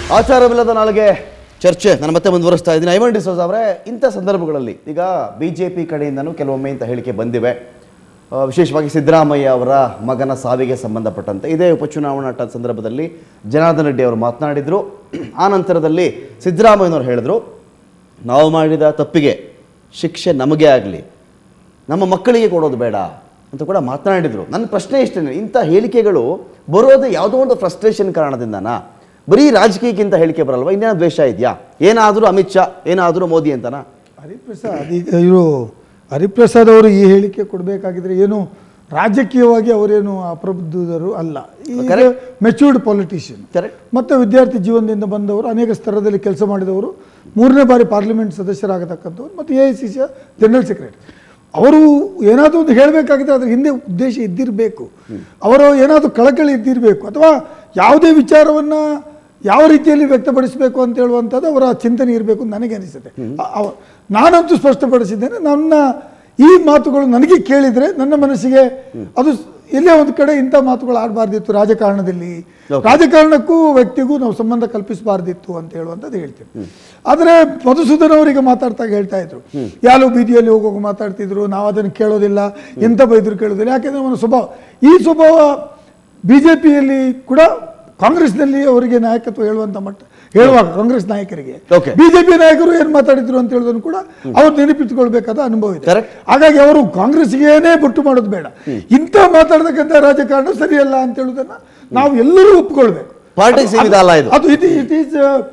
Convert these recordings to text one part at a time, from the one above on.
ಆಚಾರವಿಲ್ಲದ ನಾಳೆಗೆ ಚರ್ಚೆ ನಾನು ಮತ್ತೆ ಮುಂದುವರಿಸ್ತಾ ಇದ್ದೀನಿ ಐವನ್ ಡಿಸೋಸ್ ಅವರೇ ಇಂಥ ಸಂದರ್ಭಗಳಲ್ಲಿ ಈಗ ಬಿ ಜೆ ಪಿ ಕಡೆಯಿಂದನೂ ಕೆಲವೊಮ್ಮೆ ಇಂಥ ಹೇಳಿಕೆ ಬಂದಿವೆ ಆ, ವಿಶೇಷವಾಗಿ ಸಿದ್ದರಾಮಯ್ಯ ಅವರ ಮಗನ ಸಾವಿಗೆ ಸಂಬಂಧಪಟ್ಟಂತೆ ಇದೇ ಉಪಚುನಾವಣಾ ಟ- ಸಂದರ್ಭದಲ್ಲಿ ಜನಾರ್ದನ್ ರೆಡ್ಡಿ ಅವರು ಮಾತನಾಡಿದರು ಆ ನಂತರದಲ್ಲಿ ಸಿದ್ದರಾಮಯ್ಯನವರು ಹೇಳಿದ್ರು ನಾವು ಮಾಡಿದ ತಪ್ಪಿಗೆ ಶಿಕ್ಷೆ ನಮಗೆ ಆಗಲಿ ನಮ್ಮ ಮಕ್ಕಳಿಗೆ ಕೊಡೋದು ಬೇಡ ಅಂತ ಕೂಡ ಮಾತನಾಡಿದರು ನನ್ನ ಪ್ರಶ್ನೆ ಇಷ್ಟೇ ಇಂಥ ಹೇಳಿಕೆಗಳು ಬರೋದು ಯಾವುದೋ ಒಂದು ಫ್ರಸ್ಟ್ರೇಷನ್ ಕಾರಣದಿಂದನಾ ಬರೀ ರಾಜಕೀಯಕ್ಕಿಂತ ಹೇಳಿಕೆ ಬರಲ್ವಾ ಇನ್ನೇನೋ ದ್ವೇಷ ಇದೆಯಾ ಏನಾದರೂ ಅಮಿತ್ ಶಾ ಏನಾದರೂ ಮೋದಿ ಅಂತನಾ ಹರಿಪ್ರಸಾದ್ ಈಗ ಇವರು ಹರಿಪ್ರಸಾದ್ ಅವರು ಈ ಹೇಳಿಕೆ ಕೊಡಬೇಕಾಗಿದ್ರೆ ಏನು ರಾಜಕೀಯವಾಗಿ ಅವರೇನು ಅಪ್ರಬುದ್ಧರು ಅಲ್ಲ Correct. ಮೆಚೂರ್ಡ್ ಪೊಲಿಟಿಷಿಯನ್ ಕರೆಕ್ಟ್ ಮತ್ತು ವಿದ್ಯಾರ್ಥಿ ಜೀವನದಿಂದ ಬಂದವರು ಅನೇಕ ಸ್ತರದಲ್ಲಿ ಕೆಲಸ ಮಾಡಿದವರು ಮೂರನೇ ಬಾರಿ ಪಾರ್ಲಿಮೆಂಟ್ ಸದಸ್ಯರಾಗತಕ್ಕಂಥವ್ರು ಮತ್ತು ಎ ಐ ಸಿ ಸಿಯ ಜನರಲ್ ಸೆಕ್ರೆಟರಿ ಅವರು ಏನಾದರೂ ಒಂದು ಹೇಳಬೇಕಾಗಿದ್ರೆ ಅದ್ರ ಹಿಂದೆ ಉದ್ದೇಶ ಇದ್ದಿರಬೇಕು ಅವರು ಏನಾದರೂ ಕಳಕಳಿ ಇದ್ದಿರಬೇಕು ಅಥವಾ ಯಾವುದೇ ವಿಚಾರವನ್ನು ಯಾವ ರೀತಿಯಲ್ಲಿ ವ್ಯಕ್ತಪಡಿಸಬೇಕು ಅಂತ ಹೇಳುವಂಥದ್ದು ಅವರ ಚಿಂತನೆ ಇರಬೇಕು ಅಂತ ನನಗೆ ಅನಿಸುತ್ತೆ ಅ- ಅವ- ನಾನಂತೂ ಸ್ಪಷ್ಟಪಡಿಸಿದ್ದೇನೆ ನನ್ನ ಈ ಮಾತುಗಳು ನನಗೆ ಕೇಳಿದರೆ ನನ್ನ ಮನಸ್ಸಿಗೆ ಅದು ಸ್- ಎಲ್ಲೇ ಒಂದು ಕಡೆ ಇಂಥ ಮಾತುಗಳು ಆಡಬಾರ್ದಿತ್ತು ರಾಜಕಾರಣದಲ್ಲಿ Okay. ರಾಜಕಾರಣಕ್ಕೂ ವ್ಯಕ್ತಿಗೂ ನಾವು ಸಂಬಂಧ ಕಲ್ಪಿಸಬಾರ್ದಿತ್ತು ಅಂತ ಹೇಳುವಂಥದ್ದು ಹೇಳ್ತೀವಿ ಆದರೆ ಮಧುಸೂದನ್ ಅವರಿಗೆ ಮಾತಾಡ್ತಾಗ ಹೇಳ್ತಾ ಇದ್ರು ಯಾರು ಬೀದಿಯಲ್ಲಿ ಹೋಗುವಾಗ ಮಾತಾಡ್ತಿದ್ರು ನಾವು ಅದನ್ನು ಕೇಳೋದಿಲ್ಲ ಎಂತ ಬೈದ್ರು ಕೇಳೋದಿಲ್ಲ ಯಾಕೆಂದ್ರೆ ಅವನ ಸ್ವಭಾವ ಈ ಸ್ವಭಾವ ಬಿ ಜೆ ಪಿಯಲ್ಲಿ ಕೂಡ ಕಾಂಗ್ರೆಸ್ನಲ್ಲಿ ಅವರಿಗೆ ನಾಯಕತ್ವ ಹೇಳುವಂಥ ಮಟ್ಟ ಹೇಳುವಾಗ ಕಾಂಗ್ರೆಸ್ ನಾಯಕರಿಗೆ Okay. ಬಿಜೆಪಿ ನಾಯಕರು ಏನು ಮಾತಾಡಿದ್ರು ಅಂತ ಹೇಳೋದನ್ನು ಕೂಡ ಅವ್ರು ನೆನಪಿಟ್ಕೊಳ್ಬೇಕಾದ ಅನುಭವ ಇದೆ Correct. ಹಾಗಾಗಿ ಅವರು ಕಾಂಗ್ರೆಸ್ಗೇನೇ ಬೊಟ್ಟು ಮಾಡೋದು ಬೇಡ ಇಂಥ ಮಾತಾಡ್ತಕ್ಕಂಥ ರಾಜಕಾರಣ ಸರಿಯಲ್ಲ ಅಂತ ಹೇಳುವುದನ್ನ ನಾವು ಎಲ್ಲರೂ ಒಪ್ಕೊಳ್ಬೇಕು Politics ಅದು- ಇದಲ್ಲ ಇದು. ಅದು it it is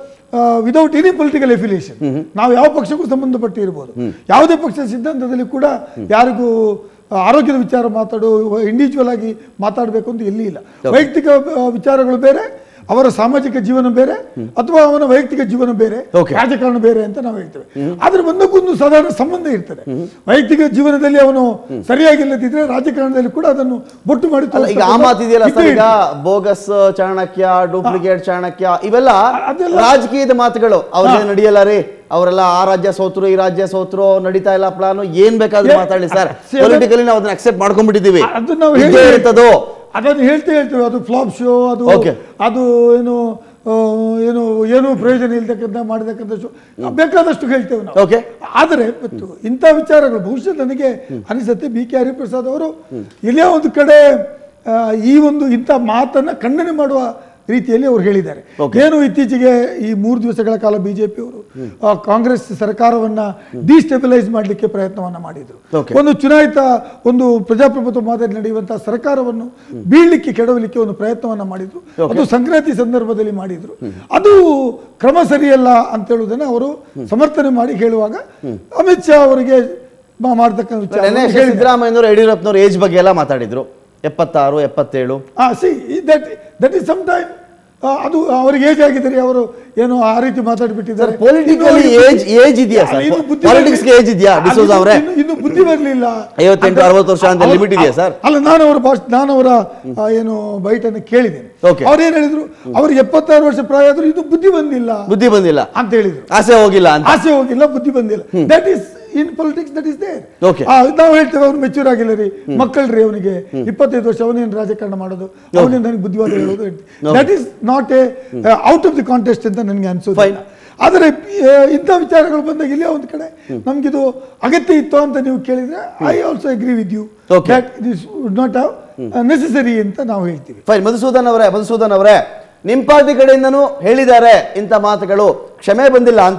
without any political affiliation ನಾವು ಯಾವ ಪಕ್ಷಕ್ಕೂ ಸಂಬಂಧಪಟ್ಟು ಇರ್ಬೋದು ಯಾವುದೇ ಪಕ್ಷದ ಸಿದ್ಧಾಂತದಲ್ಲಿ ಕೂಡ ಯಾರಿಗೂ ಆ, ಆರೋಗ್ಯದ ವಿಚಾರ ಮಾತಾಡು ಇಂಡಿವಿಜುವಲ್ ಆಗಿ ಮಾತಾಡಬೇಕು ಅಂತ ಎಲ್ಲಿ ಇಲ್ಲ ವೈಯಕ್ತಿಕ ಆ, ವಿಚಾರಗಳು ಬೇರೆ ಅವರ ಸಾಮಾಜಿಕ ಜೀವನ ಬೇರೆ ಅಥವಾ ಅವನ ವೈಯಕ್ತಿಕ ಜೀವನ ಬೇರೆ Okay. ರಾಜಕಾರಣ ಬೇರೆ ಅಂತ ನಾವು ಹೇಳ್ತೇವೆ ಆದ್ರೆ ಒಂದಕ್ಕೊಂದು ಸಾಧಾರಣ ಸಂಬಂಧ ಇರ್ತದೆ ವೈಯಕ್ತಿಕ ಜೀವನದಲ್ಲಿ ಅವನು ಸರಿಯಾಗಿಲ್ಲದಿದ್ರೆ ರಾಜಕಾರಣದಲ್ಲಿ ಕೂಡ ಅದನ್ನು ಬೊಟ್ಟು ಮಾಡಿ ಅಲ್ಲ ಈಗ ಆ ತೋರಿಸ್ತಕ್ಕಂಥ ಮಾತಿದೆಯಲ್ಲ ಸರ್ ಇದ್ದೇ ಈಗ ಇರ್ತದೆ. ಬೋಗಸ್ ಚಾಣಕ್ಯ ಡೂಪ್ಲಿಕೇಟ್ ಚಾಣಕ್ಯ ಇವೆಲ್ಲ ಅದೆಲ್ಲ- ರಾಜಕೀಯದ ಮಾತುಗಳು ಅವ್ರಿಗೆ ನಡೆಯಲ್ಲ ರೀ ಅವರೆಲ್ಲ ಆ ರಾಜ್ಯ ಸೋತ್ರು ಈ ರಾಜ್ಯ ಸೋತ್ರು ನಡೀತಾ ಇಲ್ಲ ಪ್ಲಾನು ಏನ್ ಬೇಕಾದ್ರೂ ಏ- ಮಾತಾಡಿ ಸರ್ See, ಅದು- ಪೊಲಿಟಿಕಲಿ ನಾವು ಅದನ್ನ ಅಕ್ಸೆಪ್ಟ್ ಮಾಡ್ಕೊಂಡ್ಬಿಟ್ಟಿದೀವಿ ಅದು ನಾವು ಇದ್ದೇ ಹೇಳಿ- ಇರ್ತದೋ ಅದನ್ನು ಹೇಳ್ತಾ ಹೇಳ್ತೇವೆ ಅದು ಫ್ಲಾಪ್ ಶೋ ಅದು Okay. ಅದು ಏನು ಆ, ಏನು ಏನು ಪ್ರಯೋಜನ ಇಲ್ತಕ್ಕಂಥ ಮಾಡತಕ್ಕಂಥ ಶೋ ಬೇಕಾದಷ್ಟು ಹೇಳ್ತೇವೆ ನಾವು Okay. ಆದರೆ ಮತ್ತು ಇಂಥ ವಿಚಾರಗಳು ಬಹುಶಃ ನನಗೆ ಅನಿಸುತ್ತೆ ಬಿ ಕೆ ಹರಿಪ್ರಸಾದ್ ಅವರು ಎಲ್ಲೇ ಒಂದು ಕಡೆ ಆ, ಈ ಒಂದು ಇಂಥ ಮಾತನ್ನ ಖಂಡನೆ ಮಾಡುವ ರೀತಿಯಲ್ಲಿ ಅವರು ಹೇಳಿದ್ದಾರೆ Okay. ಏನು ಇತ್ತೀಚೆಗೆ ಈ ಮೂರು ದಿವಸಗಳ ಕಾಲ ಬಿಜೆಪಿ ಅವರು ಆ, ಕಾಂಗ್ರೆಸ್ ಸರ್ಕಾರವನ್ನ ಡಿಸ್ಟೆಬಿಲೈಸ್ ಮಾಡಲಿಕ್ಕೆ ಪ್ರಯತ್ನವನ್ನ ಮಾಡಿದ್ರು Okay. ಒಂದು ಚುನಾಯಿತ ಒಂದು ಪ್ರಜಾಪ್ರಭುತ್ವ ಮಾದರಿ ನಡೆಯುವಂತಹ ಸರ್ಕಾರವನ್ನು ಬೀಳ್ಲಿಕ್ಕೆ ಕೆಡವಲಿಕ್ಕೆ ಒಂದು ಪ್ರಯತ್ನವನ್ನ ಮಾಡಿದ್ರು ಅದು ಸಂಕ್ರಾಂತಿ ಸಂದರ್ಭದಲ್ಲಿ ಮಾಡಿದ್ರು ಅದು ಕ್ರಮ ಸರಿಯಲ್ಲ ಅಂತ ಹೇಳುವುದನ್ನ ಅವರು ಸಮರ್ಥನೆ ಮಾಡಿ ಹೇಳುವಾಗ ಅಮಿತ್ ಶಾ ಅವರಿಗೆ ಮಾ- ಮಾಡ್ತಕ್ಕಂಥ ವಿಚಾರ ನೆನ್ನೆ ಸಿದ್ದರಾಮಯ್ಯನವರು ಯಡಿಯೂರಪ್ಪನವರು ಏಜ್ ಬಗ್ಗೆ ಎಲ್ಲ ಮಾತಾಡಿದ್ರು ಎಪ್ಪತ್ತಾರು ಎಪ್ಪತ್ತೇಳು see that that is some time ಅದು ಅವರಿಗೆ ಏಜ್ ಆಗಿದ್ದಾರೆ ಅವರು ಏನು ಆ ರೀತಿ ಮಾತಾಡ್ಬಿಟ್ಟಿದ್ದಾರೆ ಪೊಲಿಟಿಕಲಿ ಇನ್ನು ಏಜ್ ಏಜ್ ಇದೆಯಾ ಅಲ್ಲ, ಸರ್ ಇನ್ನು ಬುದ್ಧಿ ಪಾಲಿಟಿಕ್ಸ್ಗೆ ಬರ್ಲಿ- ಏಜ್ ಇದೆಯಾ ಅಲ್ಲಿ ಡಿಸೋಜ್ ಅವರೇ ಇನ್ನು- ಇನ್ನು ಬುದ್ಧಿ ಬರಲಿಲ್ಲ ಐವತ್ತೆಂಟು, ಅರವತ್ತು ವರ್ಷ ಅಂತ limit ಇದೆಯಾ ಸರ್? ಅಲ್ಲ ನಾನು ಅವರ ಭಾಷ ನಾನು ಅವರ ಆ, ಏನು ಬೈಟನ್ನು ಕೇಳಿದ್ದೇನೆ Okay. ಅವ್ರೇನ್ ಹೇಳಿದ್ರು ಅವ್ರಿಗೆ ಎಪ್ಪತ್ತಾರು ವರ್ಷ ಪ್ರಾಯ ಆದ್ರೂ ಇದು ಬುದ್ಧಿ ಬಂದಿಲ್ಲ ಬುದ್ಧಿ ಬಂದಿಲ್ಲ ಅಂತ ಹೇಳಿದ್ರು ಆಸೆ ಹೋಗಿಲ್ಲ ಅಂತ ಆಸೆ ಹೋಗಿಲ್ಲ ಬುದ್ಧಿ ಬಂದಿಲ್ಲ that is in politics that is there Okay. ನಾವು ಹೇಳ್ತೇವೆ ಅವ್ನು ಮೆಚೂರ್ ಆಗಿಲ್ಲ ರೀ ಮಕ್ಕಳ್ರಿ ಅವನಿಗೆ ಇಪ್ಪತ್ತೈದು ವರ್ಷ ಅವನೇನು ರಾಜಕಾರಣ ಮಾಡೋದು ಅವನಿಂದ ನನಗೆ ಬುದ್ಧಿವಾದ ಹೇಳೋದು that is not a out of the contest ಅಂತ ನನಗೆ ಅನ್ಸೋದು Fine. ಆದರೆ ಆ, ಇಂಥ ವಿಚಾರಗಳು ಬಂದಾಗ ಇಲ್ಲೇ ಒಂದು ಕಡೆ ನಮ್ಗಿದು ಅಗತ್ಯ ಇತ್ತು ಅಂತ ನೀವು ಕೇಳಿದ್ರೆ I also agree with you Okay. That this would not have necessary ಅಂತ ನಾವು ಹೇಳ್ತೀವಿ ಫೈನ್ ಮಧುಸೂದನ್ ಅವರೇ ಮಧುಸೂದನ್ ಅವರೇ ನಿಮ್ಮ ಪಾರ್ಟಿ ಕಡೆಯಿಂದನೂ ಹೇಳಿದ್ದಾರೆ ಇಂಥ ಮಾತುಗಳು ಕ್ಷಮೆ ಬಂದಿಲ್ಲ ಅಂತ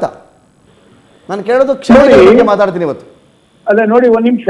ನಾನು ಕೇಳೋದು ಕ್ಷಮೆ ನೋಡಿ. ಬಗ್ಗೆ ಮಾತಾಡ್ತೀನಿ ಇವತ್ತು ಅಲ್ಲ ನೋಡಿ ಒಂದ್ ನಿಮಿಷ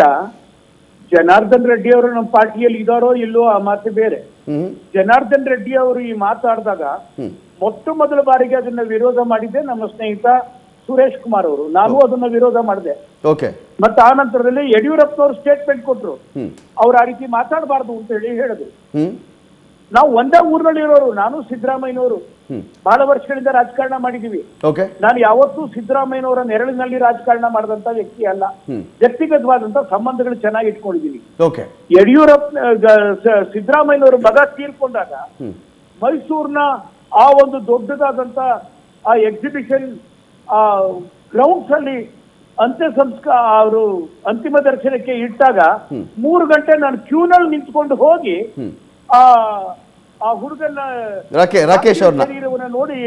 ಜನಾರ್ದನ್ ರೆಡ್ಡಿ ಅವರು ನಮ್ಮ ಪಾರ್ಟಿಯಲ್ಲಿ ಇದಾರೋ ಇಲ್ಲೋ ಆ ಮಾತು ಬೇರೆ ಹ್ಮ್ ಜನಾರ್ದನ್ ರೆಡ್ಡಿ ಅವರು ಈ ಮಾತಾಡಿದಾಗ ಮೊಟ್ಟ ಮೊದಲ ಬಾರಿಗೆ ಅದನ್ನ ವಿರೋಧ ಮಾಡಿದ್ದೆ ನಮ್ಮ ಸ್ನೇಹಿತ ಸುರೇಶ್ ಕುಮಾರ್ ಅವರು ನಾನು ಅದನ್ನ ವಿರೋಧ ಮಾಡಿದೆ ಓಕೆ ಮತ್ತೆ ಆ ನಂತರದಲ್ಲಿ ಯಡಿಯೂರಪ್ಪನವರು ಸ್ಟೇಟ್ಮೆಂಟ್ ಕೊಟ್ರು ಹ್ಮ್ ಅವ್ರು ಆ ರೀತಿ ಮಾತಾಡಬಾರ್ದು ಅಂತ ಹೇಳಿ ಹೇಳಿದ್ರು ಹ್ಮ್ ನಾವು ಒಂದೇ ಊರಿನಲ್ಲಿ ಇರೋರು ನಾನು ಸಿದ್ದರಾಮಯ್ಯನವರು ಹ್ಮ್ ಬಹಳ ವರ್ಷಗಳಿಂದ ರಾಜಕಾರಣ ಮಾಡಿದೀವಿ ಓಕೆ ನಾನು ಯಾವತ್ತೂ ಸಿದ್ದರಾಮಯ್ಯನವರ ನೆರಳಿನಲ್ಲಿ ರಾಜಕಾರಣ ಮಾಡಿದಂತ ವ್ಯಕ್ತಿ ಅಲ್ಲ ಹ್ಮ್. ವ್ಯಕ್ತಿಗತವಾದಂತ ಸಂಬಂಧಗಳು ಚೆನ್ನಾಗಿ ಇಟ್ಕೊಂಡಿದ್ದೀನಿ ಓಕೆ ಯಡಿಯೂರಪ್ಪ ಗ- ಸ- ಸಿದ್ದರಾಮಯ್ಯನವರ ಮಗ ತೀರ್ಕೊಂಡಾಗ ಹ್ಮ್ ಮೈಸೂರಿನ ಆ ಒಂದು ದೊಡ್ಡದಾದಂತ ಆ ಎಕ್ಸಿಬಿಷನ್ ಆ ಗ್ರೌಂಡ್ಸ್ ಅಲ್ಲಿ ಅಂತ್ಯ ಸಂಸ್ಕಾರ ಅವರು ಅಂತಿಮ ದರ್ಶನಕ್ಕೆ ಇಟ್ಟಾಗ ಮೂರು ಗಂಟೆ ನಾನು ಕ್ಯೂನಲ್ಲಿ ನಿಂತ್ಕೊಂಡು ಹೋಗಿ ಆ ಆ ಹುಡುಗನ ರಾಕೆ ರಾಕೇಶ್ ಅವ್ರನ್ನ ಶರೀರವನ್ನ ನೋಡಿ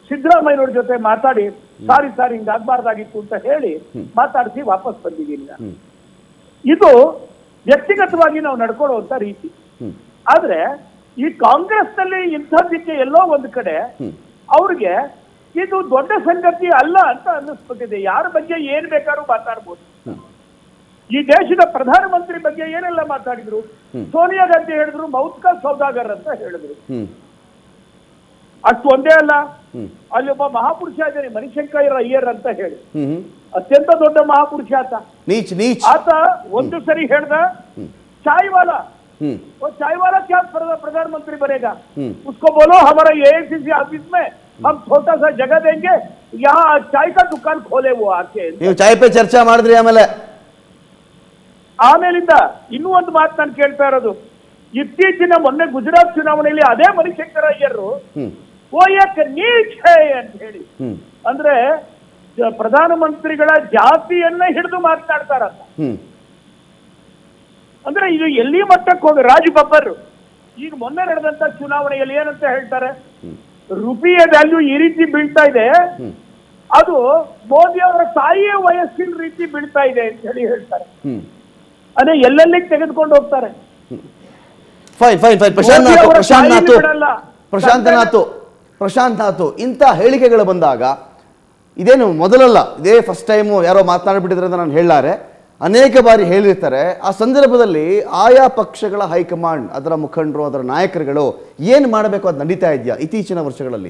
ಸಿದ್ದರಾಮಯ್ಯನವ್ರ ಜೊತೆ ಮಾತಾಡಿ ಸಾರಿ ಸಾರಿ ಹಿಂಗಾಗ್ಬಾರ್ದಾಗಿತ್ತು ಅಂತ ಹೇಳಿ ಮಾತಾಡಿಸಿ ವಾಪಸ್ ಬಂದಿದ್ದೀನಿ ನಾನು ಇದು ವ್ಯಕ್ತಿಗತವಾಗಿ ನಾವು ನಡ್ಕೊಳ್ಳುವಂತ ರೀತಿ ಆದ್ರೆ ಈ ಕಾಂಗ್ರೆಸ್ನಲ್ಲಿ ಇಂಥದ್ದಕ್ಕೆ ಎಲ್ಲೋ ಒಂದು ಕಡೆ ಅವ್ರಿಗೆ ಇದು ದೊಡ್ಡ ಸಂಗತಿ ಅಲ್ಲ ಅಂತ ಅನ್ನಿಸ್ಬಿಟ್ಟಿದೆ ಯಾರ ಬಗ್ಗೆ ಏನ್ ಬೇಕಾದ್ರೂ ಮಾತಾಡ್ಬೋದು ಈ ದೇಶದ ಪ್ರಧಾನಮಂತ್ರಿ ಬಗ್ಗೆ ಏನೆಲ್ಲ ಮಾತಾಡಿದ್ರು ಸೋನಿಯಾ ಗಾಂಧಿ ಹೇಳಿದ್ರು ಮೌತ್ಕಾ ಸೌದಾಗರ್ ಅಂತ ಹೇಳಿದ್ರು ಹ್ಮ್ ಅಷ್ಟು ಒಂದೇ ಅಲ್ಲ ಅಲ್ಲಿ ಒಬ್ಬ ಮಹಾಪುರುಷ ಇದ್ದಾನೆ ಮಣಿಶಂಕರ ಅಯ್ಯರ್ ಅಂತ ಹೇಳಿ ಹ್ಮ್ ಹ್ಮ್ ಅತ್ಯಂತ ದೊಡ್ಡ ಮಹಾಪುರುಷ ಆತ ನೀಚ್ ನೀಚ್ ಆತ ಒಂದು ಸರಿ ಹೇಳ್ದ ಚಾಯ್ ವಾಲಾ ಹ್ಮ್ वो चाय वाला क्या प्रधा- प्रधानमंत्री बनेगा हम्म। उसको बोलो हमारा एआईसीसी ऑफिस में हम छोटा सा जगह देंगे यहाँ चाय का दुकान खोले वो आके ನೀವು ಚಾಯ್ ಪೇ ಚರ್ಚೆ ಮಾಡಿದ್ರಿ ಆಮೇಲೆ ಆಮೇಲಿಂದ ಇನ್ನೂ ಒಂದು ಮಾತು ನಾನು ಕೇಳ್ತಾ ಇರೋದು ಇತ್ತೀಚಿನ ಮೊನ್ನೆ ಗುಜರಾತ್ ಚುನಾವಣೆಯಲ್ಲಿ ಅದೇ ಮಣಿಶಂಕರ ಅಯ್ಯರು ಹ್ಮ್ ಓ ಯಾಕ್ ನೀಚ್ ಹೇ ಅಂತ ಹೇಳಿ ಹ್ಮ್ ಅಂದ್ರೆ ಜ- ಪ್ರಧಾನಮಂತ್ರಿಗಳ ಜಾತಿಯನ್ನ ಹಿಡಿದು ಮಾತನಾಡ್ತಾರಂತ ಹ್ಮ್ ಅಂದ್ರೆ ಇದು ಎಲ್ಲಿ ಮಟ್ಟಕ್ಕೆ ಹೋಗಿ ರಾಜ್ ಬಬ್ಬರ್ ಈಗ ಮೊನ್ನೆ ನಡೆದಂತ ಚುನಾವಣೆಯಲ್ಲಿ ಏನಂತ ಹೇಳ್ತಾರೆ ರುಪಿಯ ವ್ಯಾಲ್ಯೂ ಈ ರೀತಿ ಬೀಳ್ತಾ ಇದೆ ಅದು ಮೋದಿ ಅವರ ತಾಯಿಯ ವಯಸ್ಸಿನ ರೀತಿ ಬೀಳ್ತಾ ಇದೆ ಅಂತ ಹೇಳಿ ಹೇಳ್ತಾರೆ ಹ್ಮ್ ಅದೇ ಎಲ್ಲೆಲ್ಲಿಗೆ ತೆಗೆದುಕೊಂಡು ಹೋಗ್ತಾರೆ fine fine fine Prashant Modi Nath ಅವರ ಪ್ರಶಾಂತ್ ತಾಯಿನೇ ನಾಥ್ ಬಿಡಲ್ಲ. ಪ್ರಶಾಂತ್ ನಾಥ್ ಪ್ರಶಾಂತ್ ನಾಥ್ ಇಂಥ ಹೇಳಿಕೆಗಳು ಬಂದಾಗ ಇದೇನು ಮೊದಲಲ್ಲ ಇದೇ ಫಸ್ಟ್ ಟೈಮು ಯಾರೋ ಮಾತನಾಡ್ಬಿಟ್ಟಿದ್ರೆ ಅಂತ ನಾನು ಹೇಳಾರೆ ಅನೇಕ ಬಾರಿ ಹೇಳಿರ್ತಾರೆ ಆ ಸಂದರ್ಭದಲ್ಲಿ ಆಯಾ ಪಕ್ಷಗಳ ಹೈಕಮಾಂಡ್ ಅದರ ಮುಖಂಡರು ಅದರ ನಾಯಕರುಗಳು ಏನು ಮಾಡಬೇಕು ಅದು ನಡೀತಾ ಇದೆಯಾ ಇತ್ತೀಚಿನ ವರ್ಷಗಳಲ್ಲಿ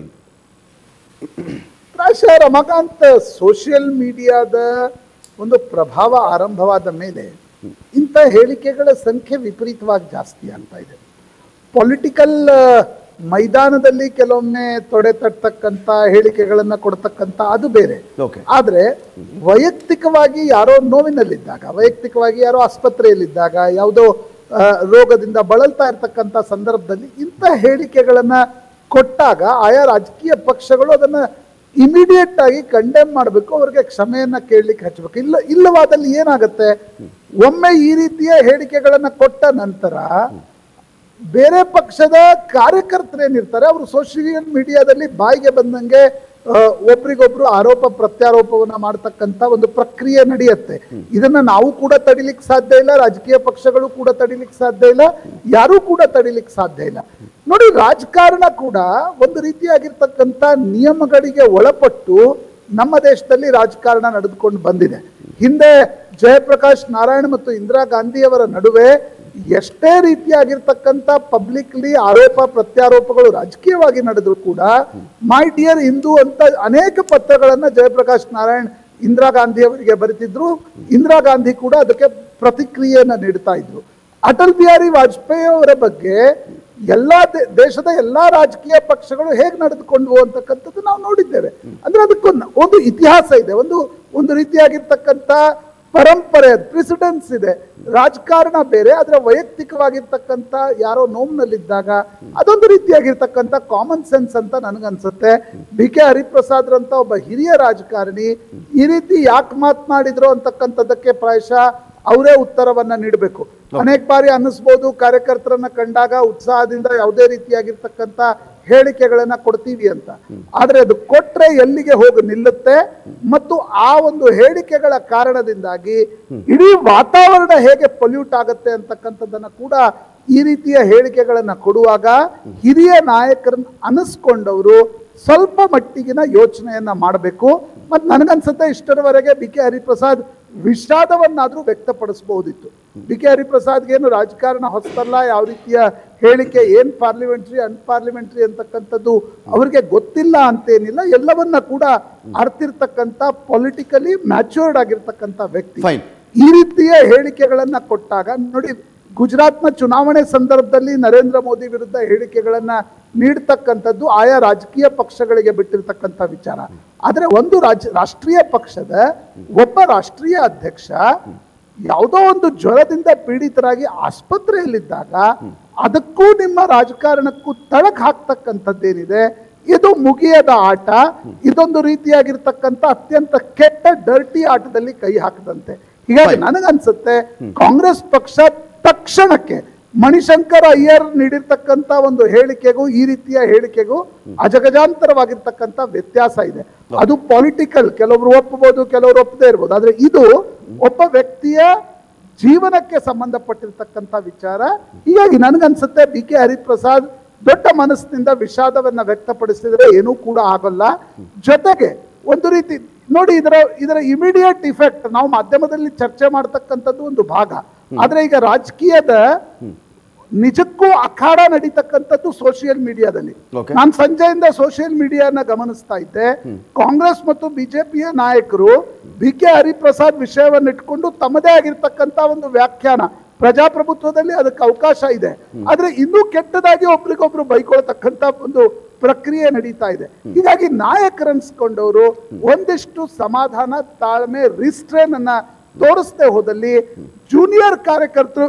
ಪ್ರಾಯಶಃ ರಮಾಕಾಂತ್ ಸೋಷಿಯಲ್ ಮೀಡಿಯಾದ ಒಂದು ಪ್ರಭಾವ ಆರಂಭವಾದ ಮೇಲೆ ಇಂಥ ಹೇಳಿಕೆಗಳ ಸಂಖ್ಯೆ ವಿಪರೀತವಾಗಿ ಜಾಸ್ತಿ ಆಗ್ತಾ ಇದೆ ಪೊಲಿಟಿಕಲ್ ಮೈದಾನದಲ್ಲಿ ಕೆಲವೊಮ್ಮೆ ತೊಡೆ ತಟ್ಟತಕ್ಕಂಥ ಹೇಳಿಕೆಗಳನ್ನ ಕೊಡ್ತಕ್ಕಂಥ ಅದು ಬೇರೆ Okay. ಆದ್ರೆ ವೈಯಕ್ತಿಕವಾಗಿ ಯಾರೋ ನೋವಿನಲ್ಲಿದ್ದಾಗ ವೈಯಕ್ತಿಕವಾಗಿ ಯಾರೋ ಆಸ್ಪತ್ರೆಯಲ್ಲಿದ್ದಾಗ ಯಾವುದೋ ಆ, ರೋಗದಿಂದ ಬಳಲ್ತಾ ಇರ್ತಕ್ಕಂಥ ಸಂದರ್ಭದಲ್ಲಿ ಇಂಥ ಹೇಳಿಕೆಗಳನ್ನ ಕೊಟ್ಟಾಗ ಆಯಾ ರಾಜಕೀಯ ಪಕ್ಷಗಳು ಅದನ್ನ ಇಮಿಡಿಯೇಟ್ ಆಗಿ ಕಂಡೆಮ್ ಮಾಡಬೇಕು ಅವ್ರಿಗೆ ಕ್ಷಮೆಯನ್ನ ಕೇಳಲಿಕ್ಕೆ ಹಚ್ಚಬೇಕು ಇಲ್ಲ ಇಲ್ಲವಾದಲ್ಲಿ ಏನಾಗುತ್ತೆ ಒಮ್ಮೆ ಈ ರೀತಿಯ ಹೇಳಿಕೆಗಳನ್ನ ಕೊಟ್ಟ ನಂತರ ಬೇರೆ ಪಕ್ಷದ ಕಾರ್ಯಕರ್ತರೇನಿರ್ತಾರೆ ಅವರು ಸೋಷಿಯಲ್ ಮೀಡಿಯಾದಲ್ಲಿ ಬಾಯಿಗೆ ಬಂದಂಗೆ ಆ, ಒಬ್ರಿಗೊಬ್ರು ಆರೋಪ ಪ್ರತ್ಯಾರೋಪವನ್ನ ಮಾಡ್ತಕ್ಕಂತ ಒಂದು ಪ್ರಕ್ರಿಯೆ ನಡೆಯುತ್ತೆ ಇದನ್ನ ನಾವು ಕೂಡ ತಡಿಲಿಕ್ಕೆ ಸಾಧ್ಯ ಇಲ್ಲ ರಾಜಕೀಯ ಪಕ್ಷಗಳು ಕೂಡ ತಡಿಲಿಕ್ಕೆ ಸಾಧ್ಯ ಇಲ್ಲ ಯಾರೂ ಕೂಡ ತಡಿಲಿಕ್ಕೆ ಸಾಧ್ಯ ಇಲ್ಲ ನೋಡಿ ರಾಜಕಾರಣ ಕೂಡ ಒಂದು ರೀತಿಯಾಗಿರ್ತಕ್ಕಂಥ ನಿಯಮಗಳಿಗೆ ಒಳಪಟ್ಟು ನಮ್ಮ ದೇಶದಲ್ಲಿ ರಾಜಕಾರಣ ನಡೆದುಕೊಂಡು ಬಂದಿದೆ ಹಿಂದೆ ಜಯಪ್ರಕಾಶ್ ನಾರಾಯಣ್ ಮತ್ತು ಇಂದಿರಾ ಗಾಂಧಿಯವರ ನಡುವೆ ಎಷ್ಟೇ ರೀತಿಯಾಗಿರ್ತಕ್ಕಂಥ ಪಬ್ಲಿಕ್ಲಿ ಆರೋಪ ಪ್ರತ್ಯಾರೋಪಗಳು ರಾಜಕೀಯವಾಗಿ ನಡೆದ್ರು ಕೂಡ ಮೈ ಡಿಯರ್ ಹಿಂದೂ ಅಂತ ಅನೇಕ ಪತ್ರಗಳನ್ನ ಜಯಪ್ರಕಾಶ್ ನಾರಾಯಣ್ ಇಂದಿರಾ ಗಾಂಧಿ ಅವರಿಗೆ ಬರೆತಿದ್ರು ಇಂದಿರಾ ಗಾಂಧಿ ಕೂಡ ಅದಕ್ಕೆ ಪ್ರತಿಕ್ರಿಯೆಯನ್ನ ನೀಡ್ತಾ ಇದ್ರು ಅಟಲ್ ಬಿಹಾರಿ ವಾಜಪೇಯಿ ಅವರ ಬಗ್ಗೆ ಎಲ್ಲಾ ದೇ- ದೇಶದ ಎಲ್ಲಾ ರಾಜಕೀಯ ಪಕ್ಷಗಳು ಹೇಗೆ ನಡೆದುಕೊಂಡ್ವು ಅಂತಕ್ಕಂಥದ್ದು ನಾವು ನೋಡಿದ್ದೇವೆ ಅಂದ್ರೆ ಅದಕ್ಕೊಂದು ಒಂದು ಇತಿಹಾಸ ಇದೆ ಒಂದು ಒಂದು ರೀತಿಯಾಗಿರ್ತಕ್ಕಂಥ ಪರಂಪರೆ ಪ್ರೆಸಿಡೆನ್ಸ್ ಇದೆ ರಾಜಕಾರಣ ಬೇರೆ ಆದ್ರೆ ವೈಯಕ್ತಿಕವಾಗಿರ್ತಕ್ಕಂಥ ಯಾರೋ ನೋವಿನಲ್ಲಿದ್ದಾಗ ಅದೊಂದು ರೀತಿಯಾಗಿರ್ತಕ್ಕಂಥ ಕಾಮನ್ ಸೆನ್ಸ್ ಅಂತ ನನಗನ್ಸುತ್ತೆ ಬಿ ಕೆ ಹರಿಪ್ರಸಾದ್ರಂತ ಒಬ್ಬ ಹಿರಿಯ ರಾಜಕಾರಣಿ ಈ ರೀತಿ ಯಾಕೆ ಮಾತನಾಡಿದ್ರು ಅಂತಕ್ಕಂಥದ್ದಕ್ಕೆ ಪ್ರಾಯಶಃ ಅವರೇ ಉತ್ತರವನ್ನ ನೀಡಬೇಕು ಅನೇಕ ಬಾರಿ ಅನ್ನಿಸ್ಬೋದು ಕಾರ್ಯಕರ್ತರನ್ನ ಕಂಡಾಗ ಉತ್ಸಾಹದಿಂದ ಯಾವುದೇ ರೀತಿಯಾಗಿರ್ತಕ್ಕಂಥ ಹೇಳಿಕೆಗಳನ್ನ ಕೊಡ್ತೀವಿ ಅಂತ ಆದ್ರೆ ಅದು ಕೊಟ್ರೆ ಎಲ್ಲಿಗೆ ಹೋಗಿ ನಿಲ್ಲುತ್ತೆ ಮತ್ತು ಆ ಒಂದು ಹೇಳಿಕೆಗಳ ಕಾರಣದಿಂದಾಗಿ ಇಡೀ ವಾತಾವರಣ ಹೇಗೆ ಪೊಲ್ಯೂಟ್ ಆಗುತ್ತೆ ಅಂತಕ್ಕಂಥದ್ದನ್ನ ಕೂಡ ಈ ರೀತಿಯ ಹೇಳಿಕೆಗಳನ್ನ ಕೊಡುವಾಗ ಹಿರಿಯ ನಾಯಕರನ್ನ ಅನಿಸ್ಕೊಂಡವರು ಸ್ವಲ್ಪ ಮಟ್ಟಿಗಿನ ಯೋಚನೆಯನ್ನ ಮಾಡಬೇಕು ಮತ್ತು ನನಗನ್ಸುತ್ತೆ ಇಷ್ಟರವರೆಗೆ ಬಿ ಕೆ ಹರಿಪ್ರಸಾದ್ ವಿಷಾದವನ್ನಾದ್ರೂ ವ್ಯಕ್ತಪಡಿಸಬಹುದಿತ್ತು ಬಿ ಕೆ ಹರಿಪ್ರಸಾದ್ಗೇನು ರಾಜಕಾರಣ ಹೊಸತಲ್ಲ ಯಾವ ರೀತಿಯ ಹೇಳಿಕೆ ಏನ್ ಪಾರ್ಲಿಮೆಂಟ್ರಿ ಅನ್ಪಾರ್ಲಿಮೆಂಟ್ರಿ ಅಂತಕ್ಕಂಥದ್ದು ಅವ್ರಿಗೆ ಗೊತ್ತಿಲ್ಲ ಅಂತೇನಿಲ್ಲ ಎಲ್ಲವನ್ನ ಕೂಡ ಅರ್ತಿರ್ತಕ್ಕಂಥ ಪೊಲಿಟಿಕಲಿ ಮ್ಯಾಚೂರ್ಡ್ ಆಗಿರ್ತಕ್ಕಂಥ ವ್ಯಕ್ತಿ Fine. ಈ ರೀತಿಯ ಹೇಳಿಕೆಗಳನ್ನ ಕೊಟ್ಟಾಗ ನೋಡಿ ಗುಜರಾತ್ನ ಚುನಾವಣೆ ಸಂದರ್ಭದಲ್ಲಿ ನರೇಂದ್ರ ಮೋದಿ ವಿರುದ್ಧ ಹೇಳಿಕೆಗಳನ್ನ ನೀಡ್ತಕ್ಕಂಥದ್ದು ಆಯಾ ರಾಜಕೀಯ ಪಕ್ಷಗಳಿಗೆ ಬಿಟ್ಟಿರ್ತಕ್ಕಂಥ ವಿಚಾರ ಆದ್ರೆ ಒಂದು ರಾಜ ರಾಷ್ಟ್ರೀಯ ಪಕ್ಷದ ಒಬ್ಬ ರಾಷ್ಟ್ರೀಯ ಅಧ್ಯಕ್ಷ ಯಾವುದೋ ಒಂದು ಜ್ವರದಿಂದ ಪೀಡಿತರಾಗಿ ಆಸ್ಪತ್ರೆಯಲ್ಲಿದ್ದಾಗ ಅದಕ್ಕೂ ನಿಮ್ಮ ರಾಜಕಾರಣಕ್ಕೂ ತಳಕ್ ಹಾಕ್ತಕ್ಕಂಥದ್ದೇನಿದೆ ಇದು ಮುಗಿಯದ ಆಟ ಇದೊಂದು ರೀತಿಯಾಗಿರ್ತಕ್ಕಂಥ ಅತ್ಯಂತ ಕೆಟ್ಟ ಡರ್ಟಿ ಆಟದಲ್ಲಿ ಕೈ ಹಾಕದಂತೆ ಹೀಗಾಗಿ ನನಗನ್ಸುತ್ತೆ ಕಾಂಗ್ರೆಸ್ ಪಕ್ಷ ತಕ್ಷಣಕ್ಕೆ ಮಣಿಶಂಕರ್ ಅಯ್ಯರ್ ನೀಡಿರ್ತಕ್ಕಂಥ ಒಂದು ಹೇಳಿಕೆಗೂ ಈ ರೀತಿಯ ಹೇಳಿಕೆಗೂ ಅಜಗಜಾಂತರವಾಗಿರ್ತಕ್ಕಂಥ ವ್ಯತ್ಯಾಸ ಇದೆ ಅದು ಪೊಲಿಟಿಕಲ್ ಕೆಲವರು ಒಪ್ಪಬಹುದು ಕೆಲವರು ಒಪ್ಪದೇ ಇರ್ಬೋದು ಆದ್ರೆ ಇದು ಒಬ್ಬ ವ್ಯಕ್ತಿಯ ಜೀವನಕ್ಕೆ ಸಂಬಂಧಪಟ್ಟಿರ್ತಕ್ಕಂಥ ವಿಚಾರ ಹೀಗಾಗಿ ನನಗನ್ಸುತ್ತೆ ಬಿ ಕೆ ಹರಿಪ್ರಸಾದ್ ದೊಡ್ಡ ಮನಸ್ಸಿನಿಂದ ವಿಷಾದವನ್ನ ವ್ಯಕ್ತಪಡಿಸಿದ್ರೆ ಏನೂ ಕೂಡ ಆಗಲ್ಲ ಜೊತೆಗೆ ಒಂದು ರೀತಿ ನೋಡಿ ಇದರ ಇದರ ಇಮಿಡಿಯೇಟ್ ಇಫೆಕ್ಟ್ ನಾವು ಮಾಧ್ಯಮದಲ್ಲಿ ಚರ್ಚೆ ಮಾಡ್ತಕ್ಕಂಥದ್ದು ಒಂದು ಭಾಗ ಆದ್ರೆ ಈಗ ರಾಜಕೀಯದ ನಿಜಕ್ಕೂ ಅಖಾಡ ನಡೀತಕ್ಕಂಥದ್ದು ಸೋಷಿಯಲ್ ಮೀಡಿಯಾದಲ್ಲಿ Okay. ನಾನು ಸಂಜೆಯಿಂದ ಸೋಷಿಯಲ್ ಮೀಡಿಯಾನ ಗಮನಿಸ್ತಾ ಇದ್ದೆ ಕಾಂಗ್ರೆಸ್ ಮತ್ತು ಬಿಜೆಪಿಯ ನಾಯಕರು ಬಿ ಕೆ ಹರಿಪ್ರಸಾದ್ ವಿಷಯವನ್ನು ಇಟ್ಕೊಂಡು ತಮ್ಮದೇ ಆಗಿರ್ತಕ್ಕಂಥ ಒಂದು ವ್ಯಾಖ್ಯಾನ ಪ್ರಜಾಪ್ರಭುತ್ವದಲ್ಲಿ ಅದಕ್ಕೆ ಅವಕಾಶ ಇದೆ ಆದ್ರೆ ಇನ್ನೂ ಕೆಟ್ಟದಾಗಿ ಒಬ್ರಿಗೊಬ್ರು ಬೈಕೊಳ್ತಕ್ಕಂಥ ಒಂದು ಪ್ರಕ್ರಿಯೆ ನಡೀತಾ ಇದೆ ಹೀಗಾಗಿ ನಾಯಕರನ್ಸ್ಕೊಂಡವರು ಒಂದಿಷ್ಟು ಸಮಾಧಾನ ತಾಳ್ಮೆ ರಿಸ್ಟ್ರೇನ್ ಅನ್ನ ತೋರಿಸದೆ ಹೋದಲ್ಲಿ ಜೂನಿಯರ್ ಕಾರ್ಯಕರ್ತರು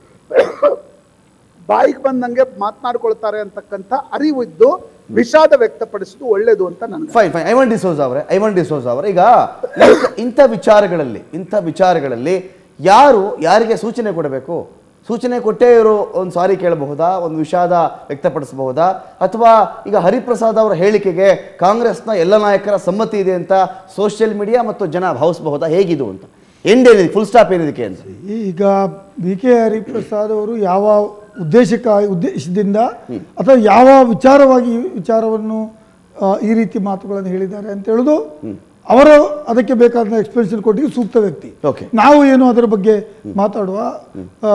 ಬಾಯಿಗೆ ಬಂದಂಗೆ ಮಾತನಾಡ್ಕೊಳ್ತಾರೆ ಅಂತಕ್ಕಂಥ ಅರಿವು ಇದ್ದು ವಿಷಾದ ವ್ಯಕ್ತಪಡಿಸುವುದು ಒಳ್ಳೇದು ಅಂತ ನನಗೆ ಫೈನ್ ಫೈನ್ ಐವನ್ ಡಿಸೋಸ್ ಅವರೇ ಐವನ್ ಡಿಸೋಸ್ ಅವರೇ ಈಗ ಇಂಥ- ಇಂಥ ವಿಚಾರಗಳಲ್ಲಿ ಇಂಥ ವಿಚಾರಗಳಲ್ಲಿ ಯಾರು ಯಾರಿಗೆ ಸೂಚನೆ ಕೊಡಬೇಕು ಸೂಚನೆ ಕೊಟ್ಟೇ ಇವರು ಒಂದು ಸಾರಿ ಕೇಳಬಹುದಾ ಒಂದು ವಿಷಾದ ವ್ಯಕ್ತಪಡಿಸಬಹುದಾ ಅಥವಾ ಈಗ ಹರಿಪ್ರಸಾದ್ ಅವರ ಹೇಳಿಕೆಗೆ ಕಾಂಗ್ರೆಸ್ನ ಎಲ್ಲ ನಾಯಕರ ಸಮ್ಮತಿ ಇದೆ ಅಂತ ಸೋಷಿಯಲ್ ಮೀಡಿಯಾ ಮತ್ತು ಜನ ಭಾವಿಸಬಹುದಾ ಹೇಗಿದು ಅಂತ ಎಂಡ್ ಏನಿದೆ ಫುಲ್ ಸ್ಟಾಪ್ ಏನಿದಕ್ಕೆ ಅಂತ ಈಗ ಬಿ ಕೆ ಹರಿಪ್ರಸಾದ್ ಅವರು ಯಾವ ಉದ್ದೇಶಕ್ಕ ಉದ್ದೇಶದಿಂದ ಅಥವಾ ಯಾವ ವಿಚಾರವಾಗಿ ಈ ವಿಚಾರವನ್ನು ಆ, ಈ ರೀತಿ ಮಾತುಗಳನ್ನು ಹೇಳಿದ್ದಾರೆ ಅಂತ ಹೇಳೋದು ಅವರು ಅದಕ್ಕೆ ಬೇಕಾದ ಎಕ್ಸ್ಪ್ಲೆನೇಷನ್ ಕೊಟ್ಟಿಗೆ ಸೂಕ್ತ ವ್ಯಕ್ತಿ Okay. ನಾವು ಏನು ಅದರ ಬಗ್ಗೆ ಮಾತಾಡುವ ಆ,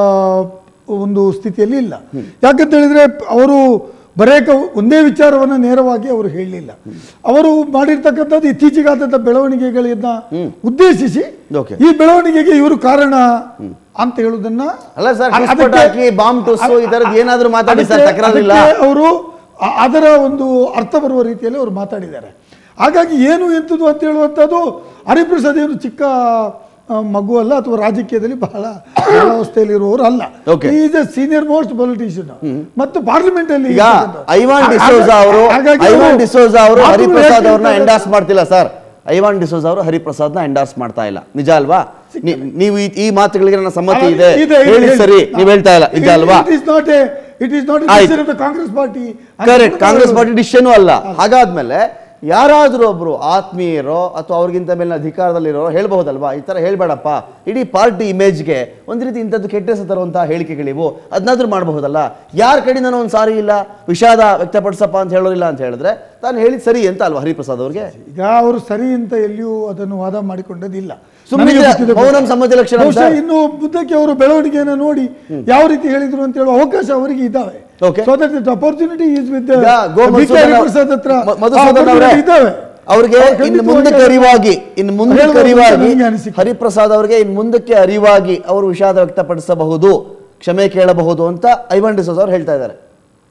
ಒಂದು ಸ್ಥಿತಿಯಲ್ಲಿ ಇಲ್ಲ ಯಾಕಂತ ಹೇಳಿದ್ರೆ ಅವರು ಬರೇ ಕ- ಒಂದೇ ವಿಚಾರವನ್ನು ನೇರವಾಗಿ ಅವರು ಹೇಳಲಿಲ್ಲ ಅವರು ಮಾಡಿರ್ತಕ್ಕಂಥದ್ದು ಇತ್ತೀಚೆಗಾದಂಥ ಬೆಳವಣಿಗೆಗಳನ್ನ ಉದ್ದೇಶಿಸಿ Okay. ಈ ಬೆಳವಣಿಗೆಗೆ ಇವರು ಕಾರಣ ಅಂತ ಹೇಳುದನ್ನ ಅಲ್ಲ ಸರ್, ಅ- ಕಿಸ್ಪಟ್ ಅದಕ್ಕೆ- ಹಾಕಿ, ಬಾಂಬ್ ಟುಸ್ಸು ಈ ಥರದ್ದು ಏನಾದ್ರೂ ಮಾತಾಡಿ ಸರ್, ಅದಕ್ಕೆ- ತಕರಾರಿಲ್ಲ. ಅದಕ್ಕೆ ಅವರು ಅ- ಅದರ ಒಂದು ಅರ್ಥ ಬರುವ ರೀತಿಯಲ್ಲಿ ಅವರು ಮಾತಾಡಿದ್ದಾರೆ ಹಾಗಾಗಿ ಏನು ಎಂಥದ್ದು ಅಂತ ಹೇಳುವಂಥದ್ದು ಹರಿಪ್ರಸಾದ್ ಏನು ಚಿಕ್ಕ ಆ, ಮಗು ಅಲ್ಲ ಅಥವಾ ರಾಜಕೀಯದಲ್ಲಿ ಬಹಳ ಅವಸ್ಥೆಯಲ್ಲಿ ಇರುವವರು ಅಲ್ಲ Okay. Is a senior most politician ಮತ್ತು ಪಾರ್ಲಿಮೆಂಟ್ ಅಲ್ಲಿ ಈಗ ಇರ್ತಕ್ಕಂಥದ್ದು. ಐವಾನ್ ಹಾಗಾಗಿ- ಡಿಸೋಜಾ ಅವರು ಹಾಗಾಗಿ ಐವಾನ್ ಅವರು ಡಿಸೋಜ ಅವರು ಮಾತುಗಳು ಹರಿಪ್ರಸಾದ್ ಯಾಕೆ ಅವ್ರನ್ನ ಹೇಳ್ತಾರೆ? ಎಂಡಾರ್ಸ್ ಮಾಡ್ತಿಲ್ಲ ಸರ್ ಐವಾನ್ ಡಿಸೋಜ ಅವರು ಹರಿಪ್ರಸಾದ್ನ ಎಂಡಾರ್ಸ್ ಮಾಡ್ತಾ ಇಲ್ಲ ನಿಜ ಅಲ್ವಾ ನೀ- ನೀವು ಈ- ಈ ಮಾತುಗಳಿಗೆ ನನ್ನ ಸಮ್ಮತಿ ಅಲ್ಲ, ಇದೆ ಇದೆ, ಇದೆ, ಹೇಳಿ ಇದೆ. ಸರಿ ನೀವು ಹೇಳ್ತಾ ಇಲ್ಲ ನಿಜ It- ಅಲ್ವಾ It is not a it is not a ಆಯ್ತು. decision of the Congress party correct Congress party decision ಅಲ್ಲ ಹಾಗಾದ್ಮೇಲೆ ಯಾರಾದ್ರೂ ಒಬ್ರು ಆತ್ಮೀಯರೋ ಅಥವಾ ಅವ್ರಿಗಿಂತ ಮೇಲಿನ ಅಧಿಕಾರದಲ್ಲಿರೋ ಹೇಳ್ಬಹುದಲ್ವಾ ಈ ತರ ಹೇಳ್ಬೇಡಪ್ಪ ಇಡೀ ಪಾರ್ಟಿ ಇಮೇಜ್ಗೆ ಒಂದ್ ರೀತಿ ಇಂಥದ್ದು ಕೆಟ್ಟ ಹೆಸರು ತರುವಂತಹ ಹೇಳಿಕೆಗಳಿವು ಅದನ್ನಾದ್ರೂ ಮಾಡಬಹುದಲ್ಲ ಯಾರ ಕಡೆಯಿಂದ ಒಂದು ಸಾರಿ ಇಲ್ಲ ವಿಷಾದ ವ್ಯಕ್ತಪಡಿಸಪ್ಪ ಅಂತ ಹೇಳೋರಿಲ್ಲ ಅಂತ ಹೇಳಿದ್ರೆ ತಾನು ಹೇಳಿದ್ ಸರಿ ಅಂತ ಅಲ್ವಾ ಹರಿಪ್ರಸಾದ್ ಅವ್ರಿಗೆ ಈಗ ಅವರು ಸರಿ ಅಂತ ಎಲ್ಲಿಯೂ ಅದನ್ನು ವಾದ ಮಾಡಿಕೊಂಡದ್ದಿಲ್ಲ ಸುಮ್ನೆ ನನಗೆ ಗೊತ್ತಿದೆ ಮೌನಂ ಬಹುಶಃ- ಸಮ್ಮತಿ ಲಕ್ಷಣ ಅಂತ. ಬಹುಶಃ ಇನ್ನು ಮುಂದಕ್ಕೆ ಅವರು ಬೆಳವಣಿಗೆಯನ್ನು ನೋಡಿ ಯಾವ ರೀತಿ ಹೇಳಿದ್ರು ಅಂತ ಹೇಳುವ ಅವಕಾಶ ಅವರಿಗೆ ಇದ್ದಾವೆ Okay. So that opportunity is with ಈಗ ಗೋ ಮಧುಸೂದನ್ ಅವ್ರ- ಪ್ರಸಾದ್ ಹತ್ರ ಮ- ಮಧುಸೂದನ್ ಅವರೇ, opportunity ಇದ್ದಾವೆ ಅವ್ರಿಗೆ ಅವ್ರು ಇನ್ನು ಖಂಡಿತವಾಗಿ ಮುಂದಕ್ಕೆ ಅರಿವಾಗಿ ಇನ್ನು ಮುಂದಕ್ಕೆ ಹೇಳ್ಬೋದು ಅಂತ ಅರಿವಾಗಿ ನನಗೆ ಅನಿಸಿಕೆ. ಹರಿಪ್ರಸಾದ್ ಅವರಿಗೆ ಇನ್ನು ಮುಂದಕ್ಕೆ ಅರಿವಾಗಿ ಅವರು ವಿಷಾದ ವ್ಯಕ್ತಪಡಿಸಬಹುದು ಕ್ಷಮೆ ಕೇಳಬಹುದು ಅಂತ ಐವನ್ ಡಿಸೋಸ್ ಅವ್ರು ಹೇಳ್ತಾ ಇದ್ದಾರೆ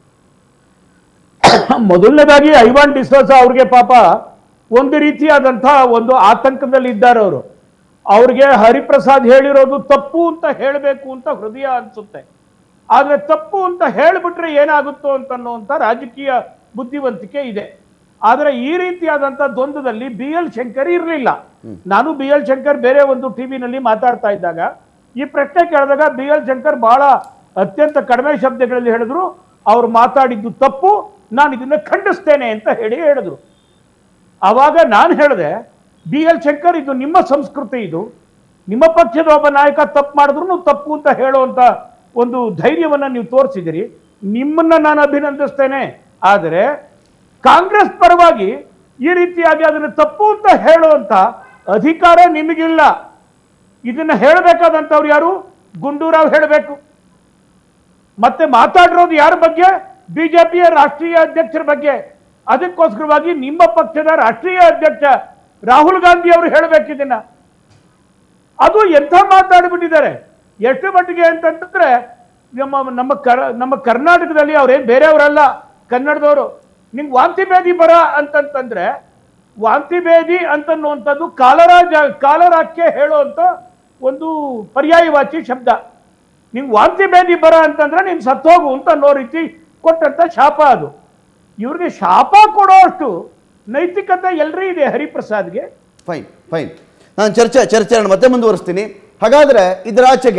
ಮೊದಲನೇದಾಗಿ ಐವಾನ್ ಡಿಸೋಜ ಅವ್ರಿಗೆ ಪಾಪ ಒಂದು ರೀತಿಯಾದಂತಹ ಒಂದು ಆತಂಕದಲ್ಲಿ ಇದ್ದಾರೆ ಅವರು ಅವ್ರಿಗೆ ಹರಿಪ್ರಸಾದ್ ಹೇಳಿರೋದು ತಪ್ಪು ಅಂತ ಹೇಳಬೇಕು ಅಂತ ಹೃದಯ ಅನ್ಸುತ್ತೆ ಆದ್ರೆ ತಪ್ಪು ಅಂತ ಹೇಳಿಬಿಟ್ರೆ ಏನಾಗುತ್ತೋ ಅಂತ ಅನ್ನುವಂಥ ರಾಜಕೀಯ ಬುದ್ಧಿವಂತಿಕೆ ಇದೆ ಆದ್ರೆ ಈ ರೀತಿಯಾದಂಥ ದ್ವಂದ್ವದಲ್ಲಿ ಬಿ ಎಲ್ ಶಂಕರ್ ಇರಲಿಲ್ಲ ನಾನು ಬಿ ಎಲ್ ಶಂಕರ್ ಬೇರೆ ಒಂದು ಟಿವಿನಲ್ಲಿ ಮಾತಾಡ್ತಾ ಇದ್ದಾಗ ಈ ಪ್ರಶ್ನೆ ಕೇಳಿದಾಗ ಬಿ ಎಲ್ ಶಂಕರ್ ಬಹಳ ಅತ್ಯಂತ ಕಡಿಮೆ ಶಬ್ದಗಳಲ್ಲಿ ಹೇಳಿದ್ರು ಅವ್ರು ಮಾತಾಡಿದ್ದು ತಪ್ಪು ನಾನು ಇದನ್ನ ಖಂಡಿಸ್ತೇನೆ ಅಂತ ಹೇಳಿ ಹೇಳಿದ್ರು ಆವಾಗ ನಾನು ಹೇಳಿದೆ ಬಿ ಎಲ್ ಶಂಕರ್ ಇದು ನಿಮ್ಮ ಸಂಸ್ಕೃತಿ ಇದು ನಿಮ್ಮ ಪಕ್ಷದ ಒಬ್ಬ ನಾಯಕ ತಪ್ಪು ಮಾಡಿದ್ರು ತಪ್ಪು ಅಂತ ಹೇಳುವಂತ ಒಂದು ಧೈರ್ಯವನ್ನ ನೀವು ತೋರಿಸಿದಿರಿ ನಿಮ್ಮನ್ನ ನಾನು ಅಭಿನಂದಿಸ್ತೇನೆ ಆದರೆ ಕಾಂಗ್ರೆಸ್ ಪರವಾಗಿ ಈ ರೀತಿಯಾಗಿ ಅದನ್ನು ತಪ್ಪು ಅಂತ ಹೇಳುವಂತ ಅಧಿಕಾರ ನಿಮಗಿಲ್ಲ ಇದನ್ನ ಹೇಳಬೇಕಾದಂಥವ್ರು ಯಾರು ಗುಂಡೂರಾವ್ ಹೇಳಬೇಕು ಮತ್ತೆ ಮಾತಾಡಿರೋದು ಯಾರ ಬಗ್ಗೆ ಬಿಜೆಪಿಯ ರಾಷ್ಟ್ರೀಯ ಅಧ್ಯಕ್ಷರ ಬಗ್ಗೆ ಅದಕ್ಕೋಸ್ಕರವಾಗಿ ನಿಮ್ಮ ಪಕ್ಷದ ರಾಷ್ಟ್ರೀಯ ಅಧ್ಯಕ್ಷ ರಾಹುಲ್ ಗಾಂಧಿ ಅವರು ಹೇಳಬೇಕಿದನ್ನ ಅದು ಎಂಥ ಮಾತಾಡ್ಬಿಟ್ಟಿದ್ದಾರೆ ಎಷ್ಟು ಮಟ್ಟಿಗೆ ಅಂತಂದ್ರೆ ನಮ್ಮ ನಮ್ಮ ಕರ ನಮ್ಮ ಕರ್ನಾಟಕದಲ್ಲಿ ಅವ್ರೇನ್ ಬೇರೆಯವರಲ್ಲ ಕನ್ನಡದವರು ನಿಂಗೆ ವಾಂತಿ ಭೇದಿ ಬರ ಅಂತಂತಂದ್ರೆ ವಾಂತಿ ಭೇದಿ ಅಂತನ್ನುವಂಥದ್ದು ಕಾಲರ ಜ- ಕಾಲರಕ್ಕೆ ಹೇಳುವಂಥ ಒಂದು ಪರ್ಯಾಯವಾಚಿ ಶಬ್ದ ನಿಂಗೆ ವಾಂತಿ ಭೇದಿ ಬರ ಅಂತಂದ್ರೆ ನೀನು ಸತ್ತೋಗು ಅಂತ ಅನ್ನೋ ರೀತಿ ಕೊಟ್ಟಂತ ಶಾಪ ಅದು ಇವ್ರಿಗೆ ಶಾಪ ಕೊಡೋಷ್ಟು ನೈತಿಕತೆ ಎಲ್ರಿ ಇದೆ ಹರಿಪ್ರಸಾದ್ಗೆ ಫೈನ್ ಫೈನ್ ನಾನು ಚರ್ಚೆ ಚರ್ಚೆ ಮತ್ತೆ ಮುಂದುವರಿಸ್ತೀನಿ ಹಾಗಾದ್ರೆ ಇದರಾಚೆಗೆ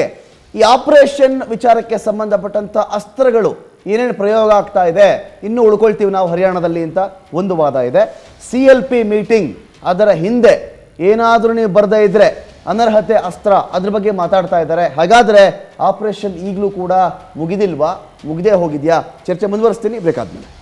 ಈ ಆಪರೇಷನ್ ವಿಚಾರಕ್ಕೆ ಸಂಬಂಧಪಟ್ಟಂತ ಅಸ್ತ್ರಗಳು ಏನೇನು ಪ್ರಯೋಗ ಆಗ್ತಾ ಇದೆ ಇನ್ನೂ ಉಳ್ಕೊಳ್ತೀವಿ ನಾವು ಹರಿಯಾಣದಲ್ಲಿ ಅಂತ ಒಂದು ವಾದ ಇದೆ ಸಿ ಎಲ್ ಪಿ ಮೀಟಿಂಗ್ ಅದರ ಹಿಂದೆ ಏನಾದರೂ ನೀವು ಬರದೇ ಇದ್ರೆ ಅನರ್ಹತೆ ಅಸ್ತ್ರ ಅದ್ರ ಬಗ್ಗೆ ಮಾತಾಡ್ತಾ ಇದ್ದಾರೆ ಹಾಗಾದ್ರೆ ಆಪರೇಷನ್ ಈಗಲೂ ಕೂಡ ಮುಗಿದಿಲ್ವಾ ಮುಗಿದೇ ಹೋಗಿದ್ಯಾ ಚರ್ಚೆ ಮುಂದುವರಿಸ್ತೀನಿ ಬೇಕಾದ್ಮೇಲೆ